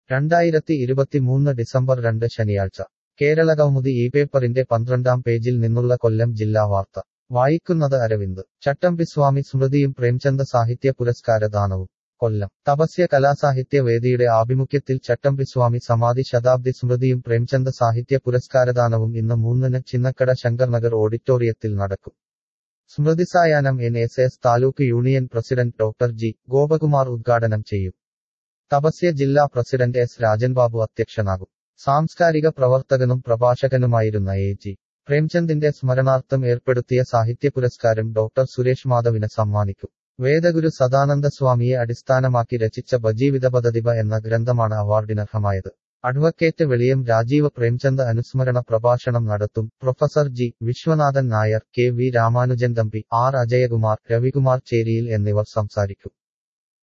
രണ്ടായിരത്തി ഇരുപത്തിമൂന്ന് ഡിസംബർ രണ്ട് ശനിയാഴ്ച കേരളകൗമുദി ഈ പേപ്പറിന്റെ പന്ത്രണ്ടാം പേജിൽ നിന്നുള്ള കൊല്ലം ജില്ലാ വാർത്ത വായിക്കുന്നത് അരവിന്ദ് ചട്ടമ്പിസ്വാമി സ്മൃതിയും പ്രേംചന്ദ് സാഹിത്യ പുരസ്കാര ദാനവും കൊല്ലം തപസ്യ കലാസാഹിത്യ വേദിയുടെ ആഭിമുഖ്യത്തിൽ ചട്ടമ്പിസ്വാമി സമാധി ശതാബ്ദി സ്മൃതിയും പ്രേംചന്ദ് സാഹിത്യ പുരസ്കാരദാനവും ഇന്ന് മൂന്നിന് ചിന്നക്കട ശങ്കർനഗർ ഓഡിറ്റോറിയത്തിൽ നടക്കും സ്മൃതിസായാനം N S S taluk union president doctor G Gopakumar ഉദ്ഘാടനം ചെയ്യും തപസ്യ ജില്ലാ പ്രസിഡന്റ് എസ് രാജൻബാബു അധ്യക്ഷനാകും സാംസ്കാരിക പ്രവർത്തകനും പ്രഭാഷകനുമായിരുന്ന എ ജി പ്രേംചന്ദിന്റെ സ്മരണാർത്ഥം ഏർപ്പെടുത്തിയ സാഹിത്യ പുരസ്കാരം ഡോക്ടർ സുരേഷ് മാധവിന് സമ്മാനിക്കും വേദഗുരു സദാനന്ദ സ്വാമിയെ അടിസ്ഥാനമാക്കി രചിച്ച ബജീവിത പദ്ധതിബ എന്ന ഗ്രന്ഥമാണ് അവാർഡിനർഹമായത് അഡ്വക്കേറ്റ് വെളിയം രാജീവ് പ്രേംചന്ദ് അനുസ്മരണ പ്രഭാഷണം നടത്തും professor G Viswanathan Nair K V Ramanujan Thampi R Ajayakumar Ravikumar Cheriyil എന്നിവർ സംസാരിക്കും